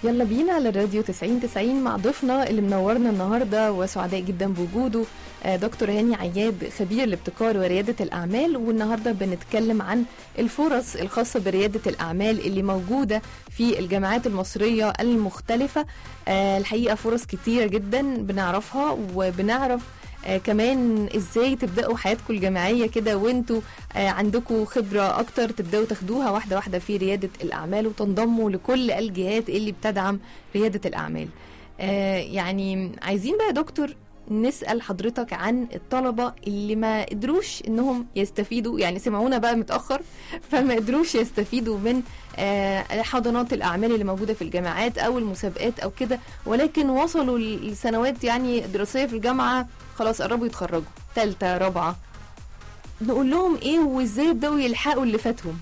يلا بينا على الراديو 90 90 مع ضيفنا اللي منورنا النهارده وسعداء جدا بوجوده آه، دكتور هاني عياد خبير الابتكار ورياده الاعمال والنهارده بنتكلم عن الفرص الخاصه برياده الاعمال اللي موجوده في الجامعات المصريه المختلفه آه، الحقيقه فرص كتيره جدا بنعرفها وبنعرف آه كمان ازاي تبداوا حياتكم الجامعيه كده وانتوا آه عندكم خبره اكتر تبداوا تاخدوها واحده واحده في رياده الاعمال وتنضموا لكل الجهات اللي بتدعم رياده الاعمال آه يعني عايزين بقى يا دكتور نسال حضرتك عن الطلبه اللي ما قدروش انهم يستفيدوا يعني سمعونا بقى متاخر فما قدروش يستفيدوا من آه حضانات الاعمال اللي موجوده في الجامعات او المسابقات او كده ولكن وصلوا لسنوات يعني دراسيه في الجامعه خلاص قربوا يتخرجوا تالتة رابعة نقول لهم ايه وازاي يبداوا يلحقوا اللي فاتهم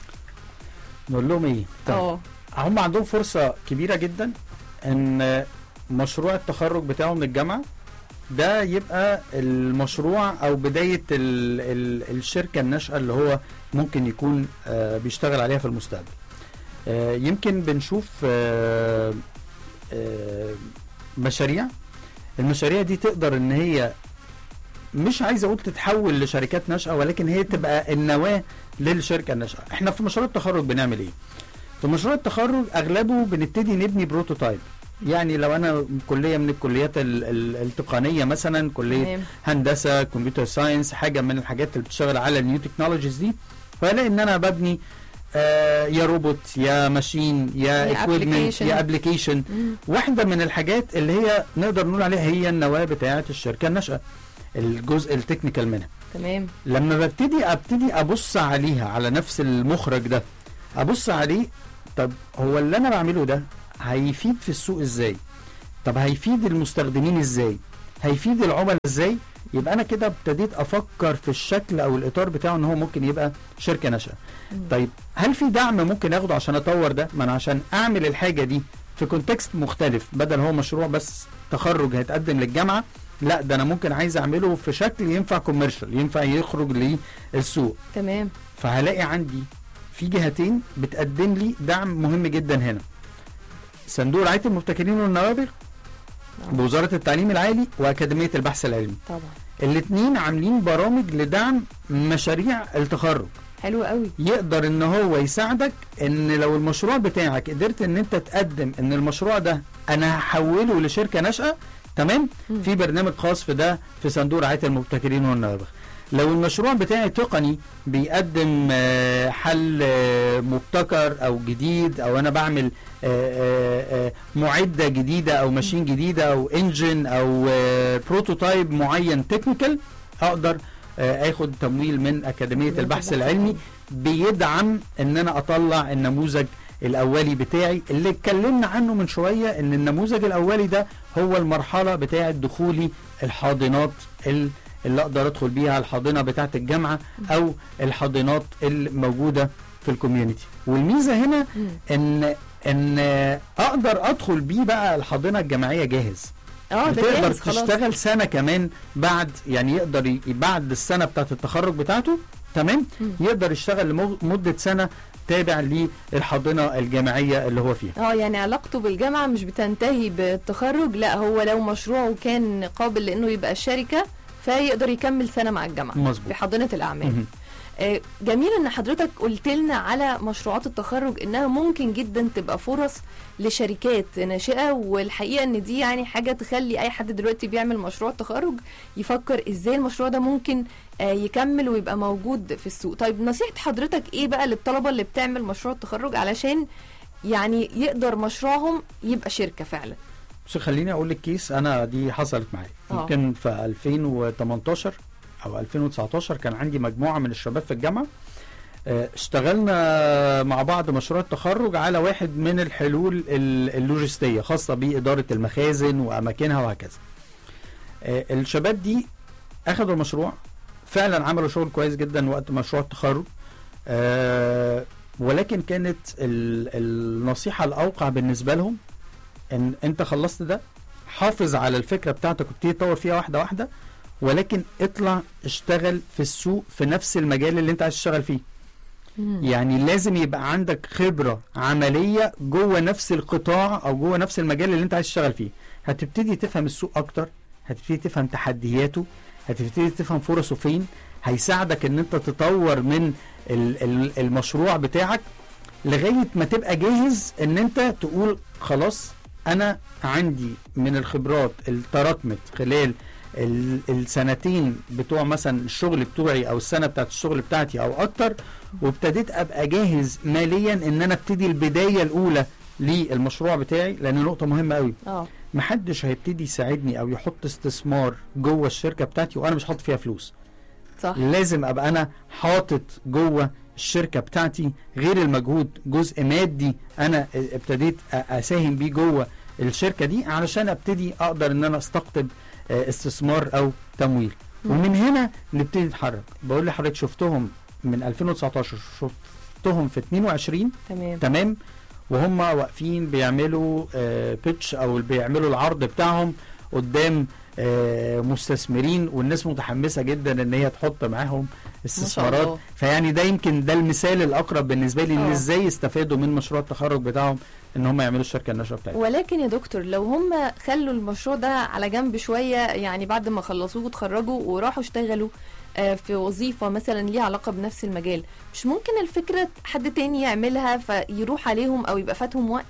نقول لهم ايه؟ اه هم عندهم فرصه كبيره جدا ان مشروع التخرج بتاعه من الجامعه ده يبقى المشروع او بدايه ال ال الشركه الناشئه اللي هو ممكن يكون آه بيشتغل عليها في المستقبل. آه يمكن بنشوف آه آه مشاريع المشاريع دي تقدر ان هي مش عايز اقول تتحول لشركات ناشئه ولكن هي تبقى النواه للشركه الناشئه احنا في مشروع التخرج بنعمل ايه في مشروع التخرج اغلبه بنبتدي نبني بروتوتايب يعني لو انا كليه من الكليات ال ال التقنيه مثلا كليه تمام. هندسه كمبيوتر ساينس حاجه من الحاجات اللي بتشتغل على النيو تكنولوجيز دي فلاقي ان انا ببني آه يا روبوت يا ماشين يا يا اكويبمنت application. يا ابلكيشن مم. واحده من الحاجات اللي هي نقدر نقول عليها هي النواه بتاعه الشركه الناشئه الجزء التكنيكال منها تمام لما ببتدي ابتدي ابص عليها على نفس المخرج ده ابص عليه طب هو اللي انا بعمله ده هيفيد في السوق ازاي طب هيفيد المستخدمين ازاي هيفيد العملاء ازاي يبقى انا كده ابتديت افكر في الشكل او الاطار بتاعه ان هو ممكن يبقى شركه ناشئه مم. طيب هل في دعم ممكن اخده عشان اطور ده ما انا عشان اعمل الحاجه دي في كونتكست مختلف بدل هو مشروع بس تخرج هيتقدم للجامعه لا ده انا ممكن عايز اعمله في شكل ينفع كوميرشال ينفع يخرج للسوق تمام فهلاقي عندي في جهتين بتقدم لي دعم مهم جدا هنا صندوق رعايه المبتكرين والنوابغ آه. بوزاره التعليم العالي واكاديميه البحث العلمي طبعا الاثنين عاملين برامج لدعم مشاريع التخرج حلو قوي يقدر ان هو يساعدك ان لو المشروع بتاعك قدرت ان انت تقدم ان المشروع ده انا هحوله لشركه ناشئه تمام مم. في برنامج خاص في ده في صندوق رعايه المبتكرين والنوابغ لو المشروع بتاعي تقني بيقدم آه، حل آه، مبتكر او جديد او انا بعمل آه، آه، آه، معده جديده او ماشين جديده او انجن او آه، بروتوتايب معين تكنيكال اقدر آه، اخد تمويل من اكاديميه البحث العلمي بيدعم ان انا اطلع النموذج الاولي بتاعي اللي اتكلمنا عنه من شويه ان النموذج الاولي ده هو المرحله بتاعه دخولي الحاضنات ال- اللي اقدر ادخل بيها الحاضنه بتاعه الجامعه او الحاضنات الموجوده في الكوميونتي والميزه هنا مم. ان ان اقدر ادخل بيه بقى الحاضنه الجامعيه جاهز اه ده تقدر جاهز خلاص تشتغل سنه كمان بعد يعني يقدر ي- بعد السنه بتاعت التخرج بتاعته تمام مم. يقدر يشتغل لمده سنه تابع للحاضنه الجامعيه اللي هو فيها اه يعني علاقته بالجامعة مش بتنتهي بالتخرج لا هو لو مشروعه كان قابل لانه يبقى شركة فيقدر يكمل سنة مع الجامعة في مظبوط حاضنة الأعمال مهم. آه، جميل ان حضرتك قلت لنا على مشروعات التخرج انها ممكن جدا تبقى فرص لشركات ناشئه والحقيقه ان دي يعني حاجه تخلي اي حد دلوقتي بيعمل مشروع تخرج يفكر ازاي المشروع ده ممكن آه، يكمل ويبقى موجود في السوق طيب نصيحه حضرتك ايه بقى للطلبه اللي بتعمل مشروع التخرج علشان يعني يقدر مشروعهم يبقى شركه فعلا بس خليني اقول لك كيس انا دي حصلت معايا آه. يمكن في 2018 او 2019 كان عندي مجموعه من الشباب في الجامعه آه، اشتغلنا مع بعض مشروع التخرج على واحد من الحلول ال- اللوجستيه خاصه باداره المخازن واماكنها وهكذا آه، الشباب دي اخذوا المشروع فعلا عملوا شغل كويس جدا وقت مشروع التخرج آه، ولكن كانت ال- النصيحه الاوقع بالنسبه لهم ان انت خلصت ده حافظ على الفكره بتاعتك وابتدي تطور فيها واحده واحده ولكن اطلع اشتغل في السوق في نفس المجال اللي انت عايز تشتغل فيه مم. يعني لازم يبقى عندك خبرة عملية جوه نفس القطاع او جوه نفس المجال اللي انت عايز تشتغل فيه هتبتدي تفهم السوق اكتر هتبتدي تفهم تحدياته هتبتدي تفهم فرصه فين هيساعدك ان انت تطور من ال- ال- المشروع بتاعك لغاية ما تبقى جاهز ان انت تقول خلاص انا عندي من الخبرات اللي تراكمت خلال ال- السنتين بتوع مثلا الشغل بتوعي او السنه بتاعت الشغل بتاعتي او اكتر وابتديت ابقى جاهز ماليا ان انا ابتدي البدايه الاولى للمشروع بتاعي لان نقطه مهمه قوي اه محدش هيبتدي يساعدني او يحط استثمار جوه الشركه بتاعتي وانا مش حاطط فيها فلوس صح لازم ابقى انا حاطط جوه الشركه بتاعتي غير المجهود جزء مادي انا ابتديت أ- اساهم بيه جوه الشركه دي علشان ابتدي اقدر ان انا استقطب آه، استثمار او تمويل مم. ومن هنا نبتدي نتحرك بقول لحضرتك شفتهم من 2019 شفتهم في 22 تمام تمام وهم واقفين بيعملوا بيتش او بيعملوا العرض بتاعهم قدام آه، مستثمرين والناس متحمسه جدا ان هي تحط معاهم استثمارات الله. فيعني ده يمكن ده المثال الاقرب بالنسبه لي ان آه. ازاي يستفادوا من مشروع التخرج بتاعهم ان هم يعملوا الشركه الناشئه بتاعتهم ولكن يا دكتور لو هم خلوا المشروع ده على جنب شوية يعني بعد ما خلصوه وتخرجوا وراحوا اشتغلوا آه، في وظيفة مثلا ليها علاقة بنفس المجال مش ممكن الفكرة حد تاني يعملها فيروح عليهم أو يبقى فاتهم وقت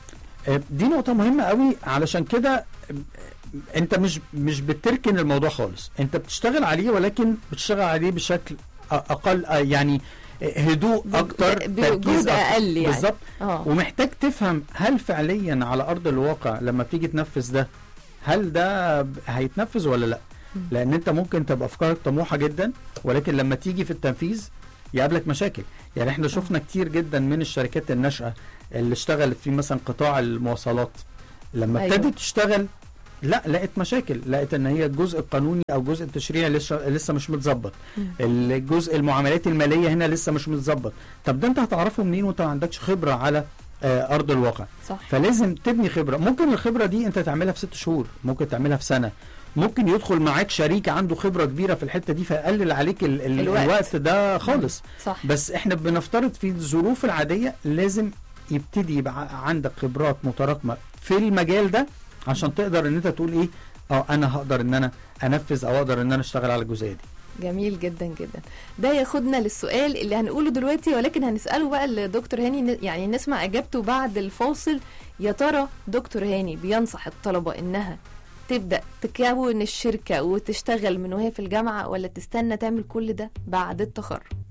آه، دي نقطة مهمة قوي علشان كده آه، انت مش مش بتركن الموضوع خالص انت بتشتغل عليه ولكن بتشتغل عليه بشكل أ- اقل آه، يعني آه، هدوء ب- اكتر ب- تركيز بجهد أكتر. أقل يعني. بالظبط اه ومحتاج تفهم هل فعليا على ارض الواقع لما بتيجي تنفذ ده هل ده ب- هيتنفذ ولا لا مم. لان انت ممكن تبقى افكارك طموحه جدا ولكن لما تيجي في التنفيذ يقابلك مشاكل يعني احنا شفنا كتير جدا من الشركات الناشئه اللي اشتغلت في مثلا قطاع المواصلات لما أيوة. ابتدت تشتغل لا لقت مشاكل لقت ان هي الجزء القانوني او جزء التشريعي لسه لسه مش متظبط مم. الجزء المعاملات الماليه هنا لسه مش متظبط طب ده انت هتعرفه منين وانت ما عندكش خبره على آه، ارض الواقع صح فلازم تبني خبره ممكن الخبره دي انت تعملها في ست شهور ممكن تعملها في سنه ممكن يدخل معاك شريك عنده خبره كبيره في الحته دي فيقلل عليك ال ال الوقت. الوقت ده خالص صح بس احنا بنفترض في الظروف العاديه لازم يبتدي يبقى عندك خبرات متراكمه في المجال ده عشان تقدر ان انت تقول ايه اه انا هقدر ان انا انفذ او اقدر ان انا اشتغل على الجزئيه دي جميل جدا جدا ده ياخدنا للسؤال اللي هنقوله دلوقتي ولكن هنسأله بقى لدكتور هاني ن- يعني نسمع إجابته بعد الفاصل يا ترى دكتور هاني بينصح الطلبة إنها تبدأ تكون الشركة وتشتغل من وهي في الجامعة ولا تستنى تعمل كل ده بعد التخرج